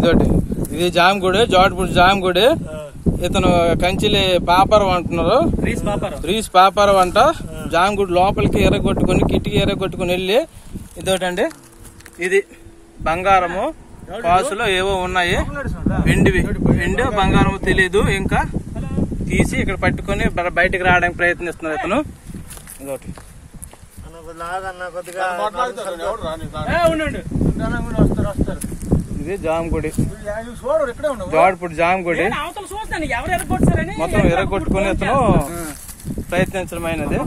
ఇదోటి ఇది జామగుడి జోటపూడి జామగుడి ఇతను కంచిలి పాపరం అంటున్నారు ప్లీజ్ పాపారావు రీస్ పాపరం అంట జామగుడి లోపలికి ఎర్రగొట్టుకుని కిటికీ ఎర్రగొట్టుకుని వెళ్ళి ఇదోటండి ఇది బంగారము కాసులో ఏవో ఉన్నాయి వెండివి వెండి బంగారం తెలీదు ఇంకా తీసి ఇక్కడ పట్టుకొని బ- బయటికి రావడానికి ప్రయత్నిస్తున్నారు ఇతను ఇదొకటి ఉండండి ఇది జామగుడి చూడరు ఇక్కడే ఉండవు జోడపూడి జామగుడి నేను అవతల చూస్తాను ఎవరు ఎరగొట్టారని మొత్తం ఎర్రగొట్టుకుని ఇతను ప్రయత్నించడమైనది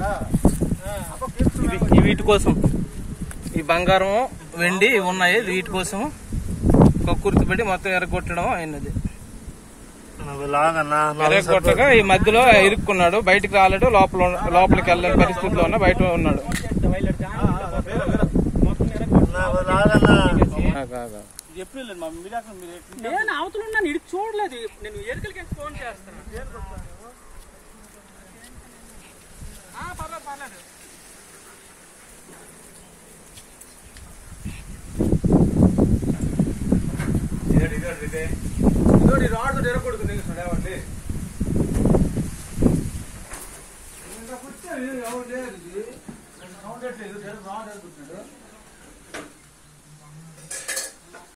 ఇవి ఈ వీటి కోసం ఈ బంగారం వెండి ఇవి ఉన్నాయి ఇది వీటి కోసం కక్కుర్తి పడి మొత్తం ఎర్రగొట్టడం అయినది ఎర్రగొట్టగా ఈ మధ్యలో ఇరుక్కున్నాడు బయటికి రాలేడు లోపల ఉన్న- లోపలికి వెళ్ళని పరిస్థితిలో ఉన్న బయట ఉన్నాడు ఆగు, ఆగు. చెప్పలేదు మా మీరు మీరు నేను అవతల ఉన్నాను ఇడికి చూడలేదు నేను ఎరుకలకి ఫోన్ చేస్తాను ఆ, పర్లేదు పర్లేదు ఇదోటి రాడ్ తోటి ఎరగొడుకు దిగుతున్నాడు ఏమండి ఇంకా కూర్చొని ఎవరు లేదు ఇది. Sound ఎట్లేదు rod ఎరుగుతున్నాడు